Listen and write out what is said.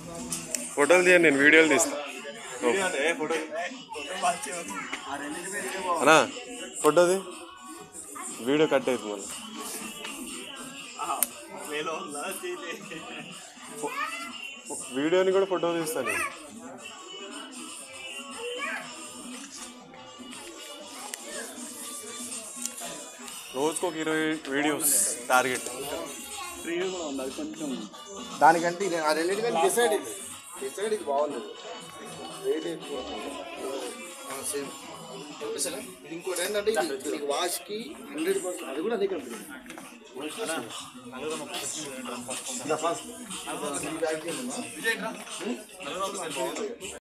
ఫోటోలు తీయండి నేను వీడియోలు తీస్తా అన్నా ఫోటోది వీడియో కట్ అవుతుంది మళ్ళీ వీడియోని కూడా ఫోటో తీస్తాను నేను రోజుకు ఒక ఇరవై వీడియోస్ టార్గెట్ దానికంటే ఇది- ఆ రెండింటికంటే డిసైడ్ ఇది డిసైడ్ ఇది బాగుంది రేట్ ఎక్కువ ఆ, సేమ్ చెప్పేసారా? ఇది ఇంకోటి ఏంటంటే ఇది దీనికి వాష్కి హండ్రెడ్ పర్సెంట్ అది కూడా అదే కంపెనీ ఫస్ట్